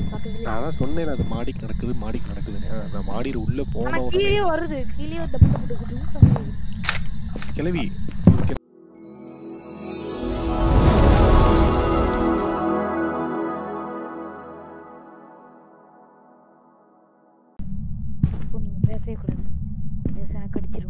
பக்கத்துல நான் தான் சொன்னேன் அது மாடிக்கு நடக்குது மாடிக்கு நடக்குதுன்னு ஆ, நான் மாடியில உள்ள போன ஆனா உடனே கீழே வருது கீழே டப்பு டப்பு டப்பு டப்புன்னு சவுண்ட் கிளவி இப்போ நீங்க பேசவே கூடாது பேசினா கடிச்சிரும்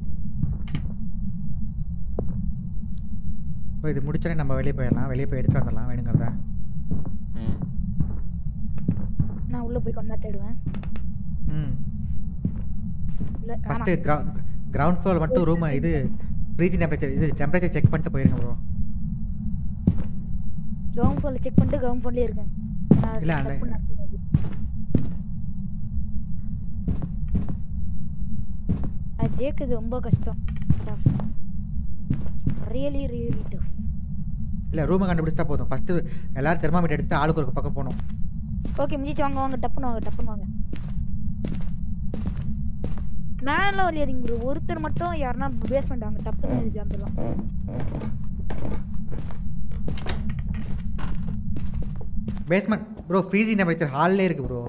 இப்போ இது முடிச்சோடனே நம்ம வெளியே போயிடலாம் வெளியே போய் எடுத்துட்டு வந்துடலாம் வேணுங்கிறத ம். நான் உள்ள போய் கொண்டா தேடுவேன் ம் இல்ல ஃபஸ்ட்டு கிரௌ கிரவுண்ட் ஃப்ளோர் மட்டும் ரூம் இது ஃப்ரீஜிங் டெம்பரேச்சர் இது டெம்பரேச்சர் செக் பண்ணிட்டு போயிருங்க ப்ரோ கவர்மெண்ட் ஃபோன்ல செக் பண்ணிட்டு கவர்மெண்ட் ஃபோன்லயே இருக்கேன் நான் இல்ல, அந்த- தப்பு நடக்காது. அது ஜேக்கு இது ரொம்ப கஷ்டம் டஃப் ரியலி ரியலி டஃப் இல்லை ரூமை கண்டுபிடிச்சா போதும் ஃபஸ்ட்டு எல்லாரும் தெர்மாமீட்டர் எடுத்துட்டு ஆளுக்கு ஒரு பக்கம் போகணும் ஓகே மிதிச்சு வாங்க வாங்க டப்புன்னு வாங்க டப்புன்னு வாங்க மேலாம் வழியாதீங்க ப்ரோ ஒருத்தர் மட்டும் யாருன்னா பேஸ்மெண்ட் வாங்க டப்புன்னு மிதிச்சு வந்துடலாம் பேஸ்மெண்ட் ப்ரோ ஃப்ரீஜிங் டெம்பரேச்சர் ஹால்லே இருக்கு ப்ரோ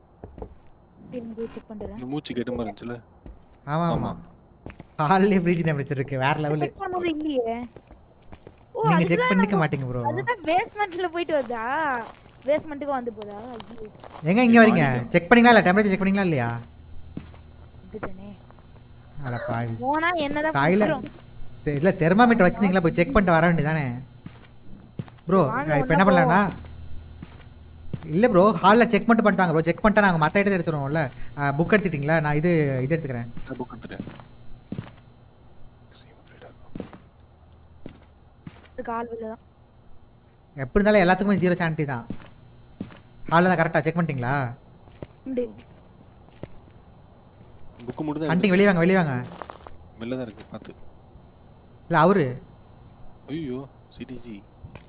செக் பண்ணுறேன் இந்த மூச்சு கெட்ட மாதிரி இருந்துச்சுல ஆமாம் ஆமாம் ஹால்லே ஃப்ரீஜிங் டெம்பரேச்சர் இருக்கு வேற லெவலு செக் பண்ணும்போது இல்லையே ஓ நீங்க அதுக்கு செக் தான் பண்ணிக்க நம்ம- மாட்டீங்க ப்ரோ அதுதான் பேஸ்மெண்ட்ல போயிட்டு வருதா பேஸ்மெண்ட்டுக்கு வந்து போதா ஐயோ எங்க இங்க வரீங்க செக் பண்ணீங்களா இல்ல டெம்பரேச்சர் செக் பண்ணீங்களா இல்லையா விட்டுட்டேனே அட பாவி போனா என்னதான் கையில பிடிச்சிரும். தெ- இல்ல தெர்மாமீட்டர் வச்சிருந்தீங்களா போய் செக் பண்ணிட்டு வர வேண்டியதானே ப்ரோ வாங்க, இப்போ என்ன ஒண்ணா பண்ணலாம்னா இல்ல ப்ரோ ஹாலில் செக் மட்டும் பண்ணிட்டாங்க ப்ரோ செக் பண்ணிட்டா நாங்கள் மற்ற இடத்துல எடுத்துருவோம்ல புக் எடுத்துட்டீங்களா நான் இது இது எடுத்துக்கிறேன் நான் புக் எடுத்துட்டேன் இருக்கு ஆள் வெளில தான் எப்படி இருந்தாலும் எல்லாத்துக்குமே ஜீரோ சான்டி தான் ஹாலில் தான் கரெக்டாக செக் பண்ணிட்டீங்களா உண்டு புக்கு மட்டும் தான் ஹண்டிங் வெளியே வாங்க வெளியே வாங்க வெளில தான் இருக்கு பார்த்து இல்லை அவரு ஐயோ சிடிஜி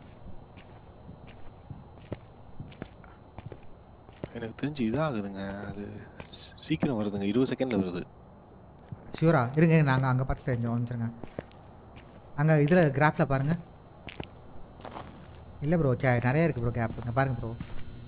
எனக்கு தெரிஞ்சு இதாகுதுங்க அது சீ- சீக்கிரம் வருதுங்க இருபது செகண்ட்ல வருது ஷியூரா இருங்க நாங்கள் அங்கே பார்த்து தெரிஞ்சோம் வந்துருங்க அங்கே இதில் கிராஃபில் பாருங்க இல்லை ப்ரோ சே நிறைய இருக்குது ப்ரோ கேப் இங்கே பாருங்க ப்ரோ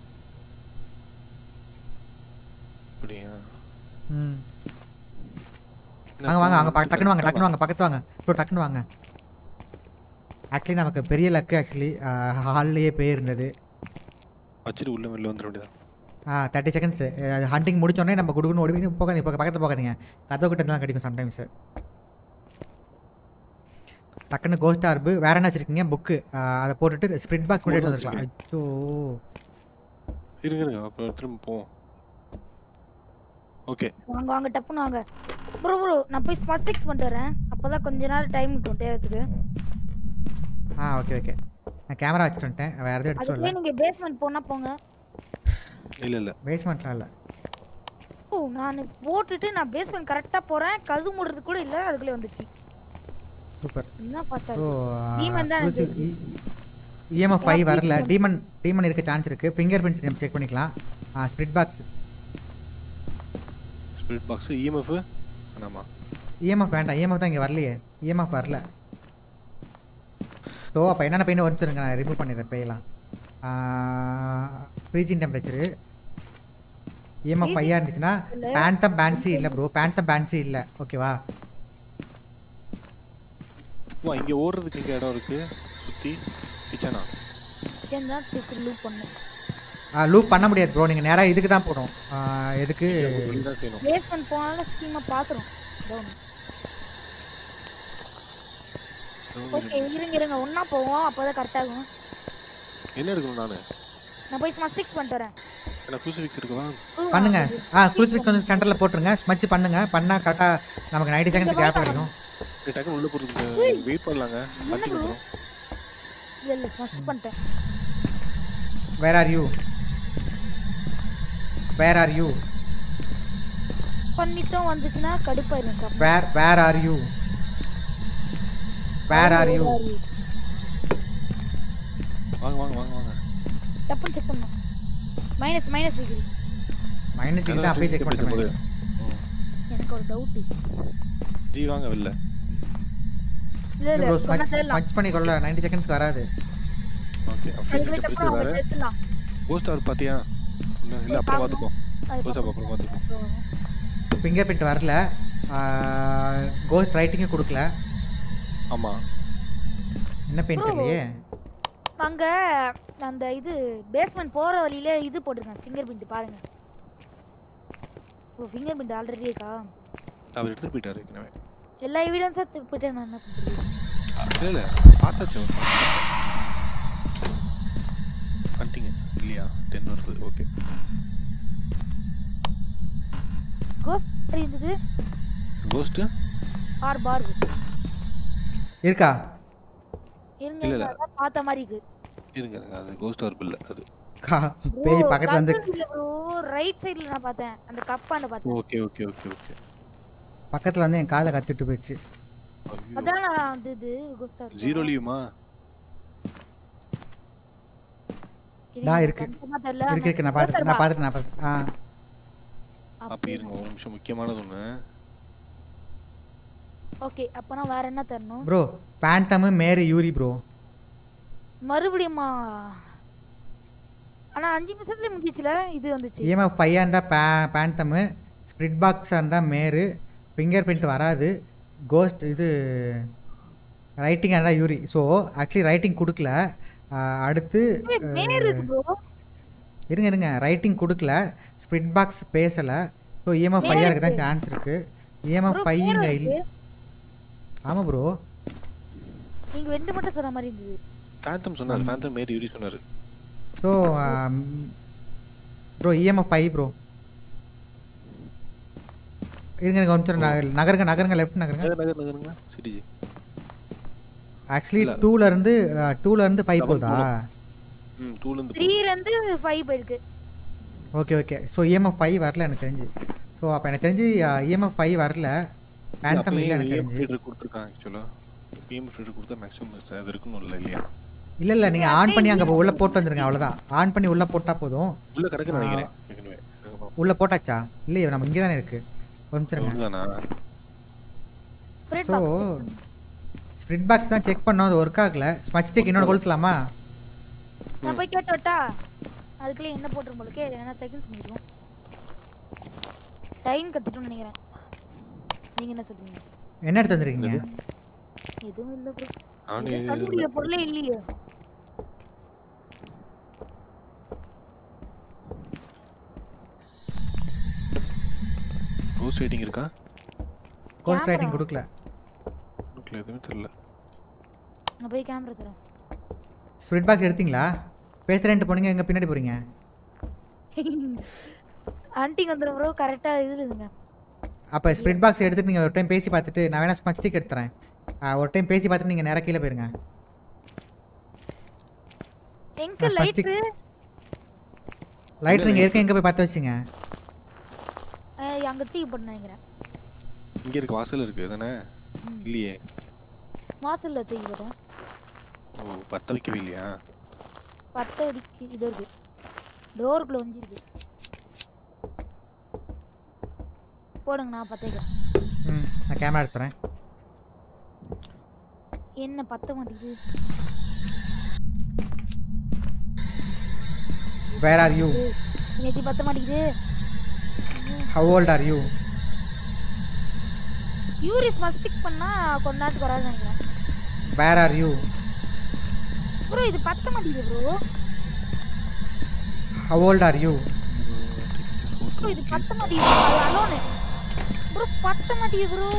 அப்படியா ம் வாங்க வாங்க அங்கே பா டக்குன்னு வாங்க டக்குன்னு வாங்க பக்கத்து வாங்க ப்ரோ டக்குன்னு வாங்க ஆக்சுவலி நமக்கு பெரிய லக்கு ஆக்சுவலி ஹால்லேயே போயிருந்தது வச்சுட்டு உள்ள வெளில வந்துட வேண்டியதான் ஆ தேர்ட்டி செகண்ட்ஸ் ஹண்டிங் முடிச்சோடனே நம்ம குடுக்குன்னு ஓடி போய் போகாதீங்க இப்போ பக்கத்தில் போகாதீங்க கதவு கிட்ட தான் கிடைக்கும் சம்டைம்ஸ் டக்குன்னு கோஸ்ட் ஆர்பு வேற என்ன வச்சிருக்கீங்க புக்கு அதை போட்டுட்டு ஸ்ப்ரிட் பாக்ஸ் மட்டும் எடுத்து வந்துருக்கலாம் அச்சோ இருங்க இருங்க அப்புறம் திரும்ப போவோம் ஓகே வாங்க வாங்க டப்புன்னு வாங்க ப்ரோ ப்ரோ நான் போய் ஸ்மஸ் செக்ஸ் பண்ணிட்டு வரேன் அப்பதான் கொஞ்ச நேரம் டைம் இருக்கும் தேவைத்துக்கு ஆ ஓகே ஓகே நான் கேமரா வச்சுட்டு வந்துட்டேன் வேறு எதுவும் எடுத்து அதுக்குள்ளே சொல்லல நீங்க பேஸ்மெண்ட் போனா போங்க இல்ல இல்ல பேஸ்மெண்ட்லாம் இல்லை ஓ நான் போட்டுட்டு நான் பேஸ்மெண்ட் கரெக்டா போறேன் கது மூடுறது கூட இல்ல அதுக்குள்ளே வந்துச்சு சூப்பர் என்ன ஃபாஸ்டா ஸோ Demon தான் எனக்கு தெரிஞ்சு. இஎம்எஃப் ஃபைவ் வரல டீமன் டீமன் இருக்க சான்ஸ் இருக்குது ஃபிங்கர் பிரிண்ட் நம்ம செக் பண்ணிக்கலாம் spirit box spirit box EMF ஆமாம் இஎம்எஃப் வேண்டாம் இஎம்எஃப் தான் இங்கே வரலையே இஎம்எஃப் வரல ஸோ அப்போ என்னென்ன பெயின் வந்துருங்க நான் ரிமூவ் பண்ணிடுறேன் பெய்யலாம் ஃப்ரீஜிங் டெம்பரேச்சரு இஎம்எஃப் ஃபையாக இருந்துச்சுன்னா இல்ல. பேண்டம் பேன்சி இல்லை ப்ரோ பேண்டம் பேன்சி இல்லை ஓகேவா வா இங்க ஓடுறதுக்கு இங்க இடம் இருக்கு சுத்தி கிச்சனா கிச்சன் தான் சீக்கிரம் லூப் பண்ணும் லூப் பண்ண முடியாது ப்ரோ நீங்கள் நேராக இதுக்கு தான் போகணும் ஆ, எதுக்கு தான் செய்யணும் பேஸ்மெண்ட் போனாலும் சீமா பாத்துரும் ஓகே இருங்க இருங்க ஒண்ணா போவோம் அப்பதான் கரெக்ட் ஆகும் என்ன எடுக்கணும் நானு நான் போய் ஸ்மஸ் செக்ஸ் பண்ணிட்டு வரேன் எனக்கு குரூசிஃபிக்ஸ் இருக்குவா பண்ணுங்க ஆ குரூசிஃபிக்ஸ் வந்து சென்டரில் போட்டுருங்க ஸ்மச் பண்ணுங்க பண்ணால் கரெக்டாக நமக்கு நைன்டி செகண்ட்ஸ் கேப் கிடைக்கும் நீ டக்குனு உள்ள போறதுக்கு வெயிட் பண்ணலாங்க பாட்டி bro? வந்துரும் இல்ல இல்ல ஸ்மஸ் பண்ணிட்டேன் where are you where are you பண்ணிட்டோம் வந்துச்சுன்னா கடுப்பாயிரும் sir where where are you where are you வாங்க வாங்க வாங்க வாங்க டப்புன்னு செக் பண்ணணும் மைனஸ் மைனஸ் டிகிரி மைனஸ் தான் அப்படியே செக் பண்ணுறேன் எனக்கு ஒரு டவுட் ஜி வாங்க வெளில இல்ல இல்ல ப்ரோ சொன்னா ஸ்மச் சொல்லலாம் ஸ்மச் பண்ணி கொள்ள நைன்டி செகண்ட்ஸ்க்கு வராது ஓகே அதுக்குள்ளே டப்புன்னு அவங்க வேற எடுத்துலாம் போஸ்ட் அவர் பாத்தியா இல்ல இல்ல அப்புறம் பார்த்துப்போம் அது க்ளோஸ் அப் அப்புறம் பார்த்துப்போம் ஃபிங்கர் பிரிண்ட் வரல கோஸ்ட் ரைட்டிங்கும் கொடுக்கல ஆமா என்ன பெயிண்ட் தெரியலையே அங்க அந்த இது பேஸ்மெண்ட் போற வழியில இது போட்டிருக்காங்க ஃபிங்கர் பிரிண்ட் பாருங்க ஓ ஃபிங்கர் பிரிண்ட் ஆல்ரெடி இருக்கா அவர் எடுத்துட்டு போயிட்டாரு ஏற்கனவே எல்லா எவிடன்ஸும் திருப்பிட்டு நான் என்ன பண்றது இல்ல இல்ல பார்த்தாச்சு ஒரு கண்டிங்க இல்லையா டென் வருது ஓகே கோஸ்ட் இருந்தது கோஸ்ட் ஆர் பார் இருக்கா இருங்க இல்ல, இருங்க, இல்ல. அதான் பார்த்த மாதிரி இருக்கு இருங்க இருங்க அது கோஸ்ட் ஆர்ப் இல்ல அது கா பேய் பக்கத்துல வந்து ப்ரோ ரைட் சைடுல நான் பார்த்தேன் அந்த கப்பாண்ட பார்த்தேன் ஓகே ஓகே ஓகே ஓகே பக்கத்துல வந்து என் காலை கத்திட்டு போயிடுச்சு அதான் நான் வந்து இது கோஸ்ட் ஜீரோ லீவுமா தா இருக்கு. தெரியல இருக்கு இருக்கு நான் பார்த்துட்டு நான் பார்த்துட்டு நான் பார்த்து ஆ அப்ப இருங்க ஒரு நிமிஷம் முக்கியமானது ஒண்ணு ஓகே அப்பனா வேற என்ன தரணும் bro phantom Mary Yuri bro மறுபடியுமா ஆனா அஞ்சு நிமிஷத்துல முடிஞ்சிச்சுல இது வந்துச்சு இஎம்எஃப் ஃபைவாக இருந்தால் பே பேண்டமு ஸ்ப்ரிட் பாக்ஸாக இருந்தால் மேரு ஃபிங்கர் பிரிண்ட் வராது கோஸ்ட் இது ரைட்டிங்காக இருந்தால் யூரி ஸோ ஆக்சுவலி ரைட்டிங் கொடுக்கல ஆ, அடுத்து ஏய், மேர் இருக்கு ப்ரோ இருங்க இருங்க ரைட்டிங் கொடுக்கல ஸ்ப்ரிட் பாக்ஸ் பேசலை ஸோ இஎம்எஃப் ஃபைவாக இருக்க தான் சான்ஸ் இருக்குது இஎம்எஃப் ஃபைவ் இங்கே இல்லை ஆமாம் ப்ரோ நீங்க ரெண்டு மட்டும் சொன்ன மாதிரி இருந்தது ஃபேந்தம் சொன்னாரு ஃபேந்தம் மேரி யூரி சொன்னாரு so bro EMF five bro இருங்க இருங்க ஒரு நிமிஷம் நக- நகருங்க நகருங்க லெஃப்ட் நகருங்க நகர் நகர் நகருங்க சரி ஜி ஆக்சுவலி டூல இருந்து டூல இருந்து ஃபைவ் Seven போகுதா ம் டூல இருந்து த்ரீல இருந்து ஃபைவ் போயிருக்கு okay okay so EMF five வரல எனக்கு தெரிஞ்சு ஸோ அப்போ எனக்கு தெரிஞ்சு இஎம்எஃப் ஃபைவ் வரல பேண்டம் இல்லை எனக்கு தெரிஞ்சு ஃபீடர் கொடுத்துருக்கான் ஆக்சுவலா பிஎம் ஃபீடர் கொடுத்தா மேக்ஸிமம் அது இருக்கணும் இல்லை இல்லையா இல்லை இல்லை நீங்கள் ஆன் பண்ணி அங்கே உள்ளே போட்டு வந்துருங்க அவ்வளோதான் ஆன் பண்ணி உள்ளே போட்டால் போதும் உள்ள கிடக்கு நினைக்கிறேன் ஏற்கனவே உள்ளே போட்டாச்சா இல்லையே நம்ம இங்கே தானே இருக்குது ஒரு நிமிஷம் இருங்க ஒழுங்கானா spirit so box spirit box தான் செக் பண்ணோம் அது ஒர்க் ஆகல ஸ்மச் ஸ்டிக் இன்னொன்று கொளுத்தலாமா நான் போய் கேட்டு விட்டா அதுக்குள்ள என்ன போட்டுரும் போலக்கே ஏன்னா செகண்ட்ஸ் முடிக்கும் டைம் கத்துட்டோம்னு நினைக்கிறேன் நீங்க என்ன சொல்றீங்க என்ன எடுத்து வந்திருக்கீங்க எதுவும் இல்ல ப்ரோ நானே கண்டுபிடிக்கிற பொருளே இல்லையே கோஸ்ட் ரைட்டிங் இருக்கா கோஸ்ட் ரைட்டிங் Camera. கொடுக்கல எனக்கு எதுவுமே தெரியல நான் போய் கேமரா தரேன் ஸ்ப்ரிட் பாக்ஸ் எடுத்தீங்களா பேசுகிறேன்ட்டு போனீங்க எங்கே பின்னாடி போகிறீங்க ஆன்ட்டிங் வந்துடும் ப்ரோ கரெக்டா இதுல இருங்க அப்போ ஸ்ப்ரிட் பாக்ஸ் எடுத்துட்டு நீங்கள் ஒரு டைம் பேசி பார்த்துட்டு நான் வேணா ஸ்மச் ஸ்டிக் எடுத்துறேன் ஆ, ஒரு டைம் பேசி பார்த்துட்டு நீங்கள் நேராக கீழே போயிருங்க எங்க நான் first லைட்டு லைட் நீங்கள் இருக்க எங்கே போய் பார்த்து வச்சுங்க அங்க தூக்கி போட்டு நினைக்கிறேன் இங்க இருக்கு வாசல் இருக்கு தானே இல்லையே வாசல்ல தூக்கி போட்டேன் ஓ பத்த வைக்கவே இல்லையா பத்து அடிக்கு இது இருக்கு டோருக்குள்ள ஒஞ்சிருக்கு போடுங்க நான் பத்த வைக்கிறேன் ம் நான் கேமரா எடுத்துறேன் என்ன பத்த மாட்டேங்குது வேர் ஆர் யூ நேத்தி பத்த மாட்டேங்குது ஹவ் ஓல்ட் ஆர் யூ யூரிஸ் மஸ்டிக் பண்ணா கொஞ்ச நேரத்துக்கு வராதுன்னு நினைக்கிறேன் வேர் ஆர் யூ ப்ரோ இது பத்த மாட்டேங்குது bro how old are you bro இது பத்த மாட்டேங்குது அது அலோனு ப்ரோ பத்த மாட்டேங்குது ப்ரோ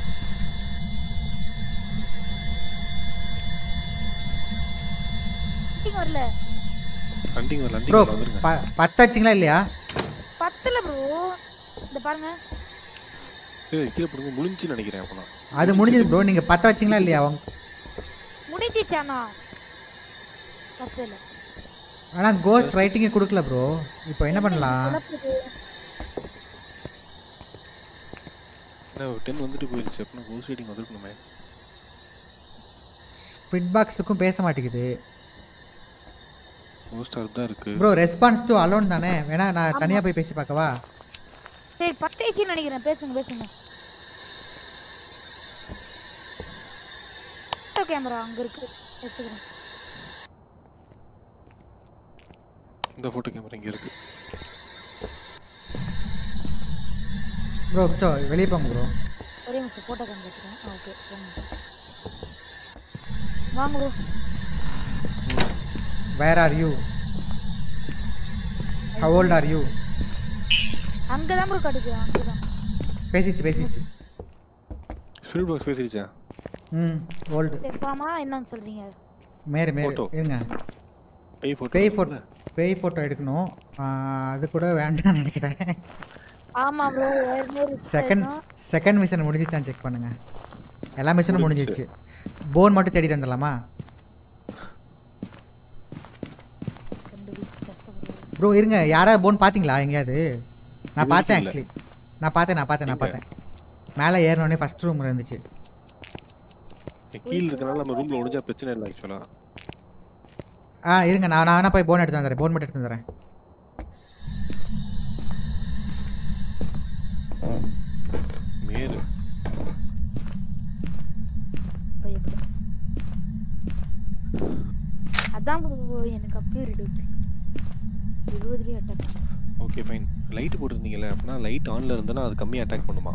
வரல ஹண்டிங் வரல ப்ரோ ஹண்டிங் வந்துருங்க ப பத்து வச்சிங்களா இல்லையா பத்தல ப்ரோ இந்த பாருங்க ஏய் கீழே போடுங்க முடிஞ்சுன்னு நினைக்கிறேன் அப்போ அது முடிஞ்சது ப்ரோ நீங்கள் பத்த வச்சிங்களா இல்லையா உங்க முடிஞ்சிச்சானா பத்தல ஆனால் கோஸ்ட் ரைட்டிங்கே கொடுக்கல ப்ரோ இப்போ என்ன பண்ணலாம் குழப்புது. டென் வந்துட்டு போயிருச்சு அப்படின்னா கோஸ்ட் ரைட்டிங் வந்துருக்கணுமே ஸ்பிட் பாக்ஸுக்கும் பேச மாட்டேங்குது கோஸ்ட் ஆர்ப் தான் இருக்கு ப்ரோ ரெஸ்பான்ஸ் டு அலோன் தானே வேணா நான் தனியாக போய் பேசி பார்க்கவா சரி பத்தேச்சின்னு நினைக்கிறேன் பேசுங்க பேசுங்க கேமரா அங்க இருக்கு எடுத்துக்கிறேன் இந்த போட்டோ கேமரா இங்க இருக்கு ப்ரோ சோ வெளியே போங்க ப்ரோ ஒரே நிமிஷம் ஃபோட்டோ காமிக்கிறேன் ஆ ஓகே போங்க வாங்க bro where are you how old are you அங்கே தான் ப்ரோ கிடைக்குது அங்கே தான் பேசிச்சு பேசிச்சு ஸ்பிரிட் பாக்ஸ் பேசிடுச்சா ம் ஓல்டு தெப்பாமா என்னன்னு சொல்கிறீங்க மேரு மேரு Photo. இருங்க பேய் ஃபோட்டோ பேய் ஃபோட்டோ பேய் ஃபோட்டோ எடுக்கணும் ஆ, அது கூட வேண்டாம்னு நினைக்கிறேன் ஆமாம் ப்ரோ ஏற்கனவே செகண்ட் செகண்ட் மிஷன் முடிஞ்சிச்சான்னு செக் பண்ணுங்க எல்லா மிஷனும் முடிஞ்சிச்சு போன் மட்டும் தேடி தந்துடலாமா கண்டுபிடிச்சு கஷ்டப்படுறது ப்ரோ இருங்க யாராவது போன் பார்த்தீங்களா எங்கேயாவது நான் இது பார்த்தேன் வரைக்கும் ஆக்சுவலி நான் பார்த்தேன் நான் பார்த்தேன் நான் எங்க? பார்த்தேன் மேலே ஏறினோடனே ஃபர்ஸ்ட் ரூம் இருந்துச்சு கீழ இருக்கனால நம்ம ரூம்ல ஒளிஞ்சா பிரச்சனை இல்லை ஆக்சுவலா ஆ இருங்க நான் நான் வேணா போய் போன் எடுத்து வந்துடுறேன் போன் மட்டும் எடுத்து வந்துடுறேன் மேரு பயப்படு அதான் ப்ரோ எனக்கு அப்படியே ரெடியூட் இருபதுலேயே அட்டாக் ஓகே ஃபைன் லைட் போட்டிருந்தீங்கல்ல அப்படின்னா லைட் ஆன்ல இருந்தனா அது கம்மியா அட்டாக் பண்ணுமா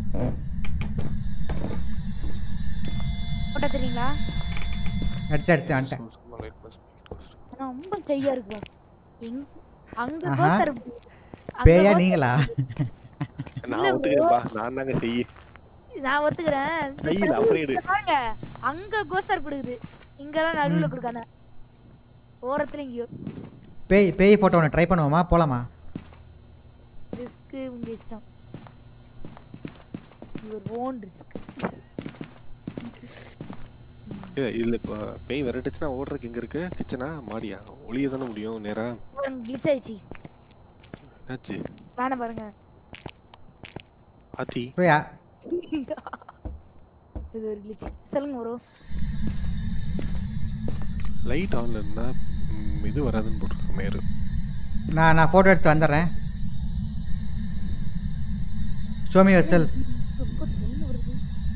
போட்டா தெரியுங்களா எடுத்து எடுத்து வந்துட்டேன் சும்மா light pass பண்ணிட்டு ஆனா ரொம்ப கையா இருக்கு எங் அங்க ஆஹா. கோஸ்டர் பேயா நீங்களா நான் ஒத்துக்கிறேன்ப்பா நான் தாங்க செய்ய நான் ஒத்துக்கிறேன் இந்த கையில் சைடு afraid. பாருங்க அங்க கோஸ்டர் கொடுக்குது இங்கெல்லாம் நடுவுல கொடுக்கான ஓரத்துல இங்கேயோ பேய் பேய் ஃபோட்டோ ஒன்று ட்ரை பண்ணுவோமா போகலாமா ரிஸ்க் உங்க இஷ்டம் யுவர் ஓன் ரிஸ்க் இல்ல இல்ல இப்போ பேய் விரட்டுச்சுன்னா ஓடுறதுக்கு எங்க இருக்கு கிச்சனா மாடியா ஒளிய தானே முடியும் நேரா கிளிச் ஆயிடுச்சு என்னாச்சு வேணாம் பாருங்க ஆத்தி ப்ரோ யா இது ஒரு கிளிச் சொல்லுங்க ப்ரோ லைட் ஆன்ல இருந்தா ம், இது வராதுன்னு போட்டிருக்கு மேரு நான் நான் ஃபோட்டோ எடுத்து வந்துடுறேன் ஷோ மீ யுவர் செல்ஃப் ரொம்ப என்ன வருது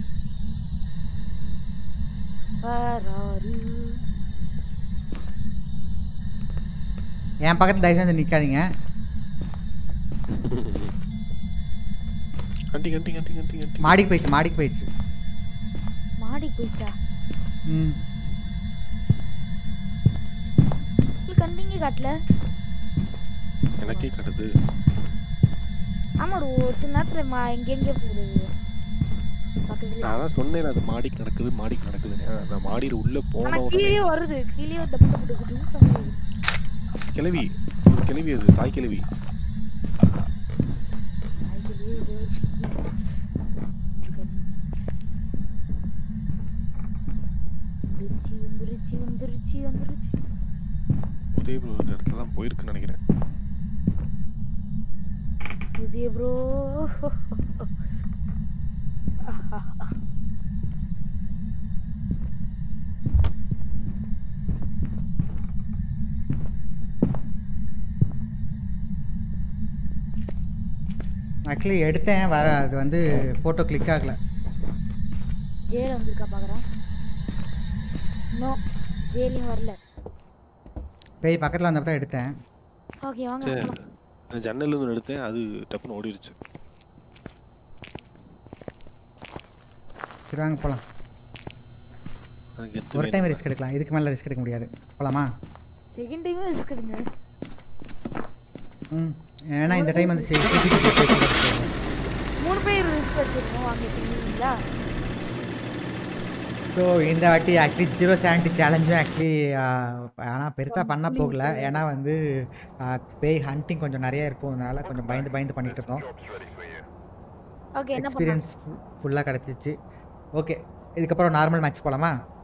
Where are you? என் பக்கத்தில் தயவு செஞ்சு நிற்காதீங்க கண்டி கண்டி கண்டி கண்டி கண்டி மாடிக்கு போயிடுச்சு மாடிக்கு போயிடுச்சு மாடி போயிடுச்சா ம் கண்டிங்க காட்டல எனக்கே கட்டுது ஆமா ஒரு ஒரு சில நேரத்துல மா எங்கெங்கே போகுது பக்கத்துல நான் தான் சொன்னேன் அது மாடிக்கு நடக்குது மாடிக்கு நடக்குதுன்னு நான் மாடியில உள்ள ஆனா போன உடனே கீழே வருது கீழே டப்பு டப்பு டப்புன்னு சமையல் கிளவி ஒரு கிளவி அது தாய் கிளவி வந்துருச்சு வந்துருச்சு வந்துருச்சு வந்துருச்சு உதய ப்ரோ ஒரு இடத்துல தான் போயிருக்குன்னு நினைக்கிறேன் புதிய ப்ரோ ஆக்சுவலி எடுத்தேன் வர அது வந்து ஃபோட்டோ கிளிக் ஆகல ஜெயில வந்திருக்கா பாக்குறேன் நோ ஜெயிலையும் வரல பேய் பக்கத்தில் வந்தப்போ தான் எடுத்தேன் ஓகே வாங்க சரி போலாம். நான் ஜன்னல்ல இருந்து எடுத்தேன் அது டப்புன்னு ஓடிடுச்சு சரி வாங்க போகலாம் அது கெத்து ஒரு டைம் வேணும். ரிஸ்க் எடுக்கலாம் இதுக்கு மேலே ரிஸ்க் எடுக்க முடியாது போகலாமா செகண்ட் டைம் ரிஸ்க் எடுங்க ம் ஏன்னா இந்த டைம் வந்து சி- CCTV மூணு பேர் ரிஸ்க் எடுத்துருக்கோம் வாங்க செஞ்சீங்களா ஸோ இந்த வாட்டி ஆக்சுவலி ஜீரோ செவன்ட்டி சேலஞ்சும் ஆக்சுவலி ஆனால் பெருசாக பண்ண போகல ஏன்னா வந்து ஆ, பேய் ஹண்டிங் கொஞ்சம் நிறைய இருக்கும் அதனால கொஞ்சம் பயந்து பயந்து பண்ணிட்டு இருந்தோம் ஓகே என்ன பண்ணலாம் எக்ஸ்பீரியன்ஸ் ஃபுல்லாக கிடச்சிச்சு ஓகே இதுக்கப்புறம் நார்மல் மேட்ச் போகலாமா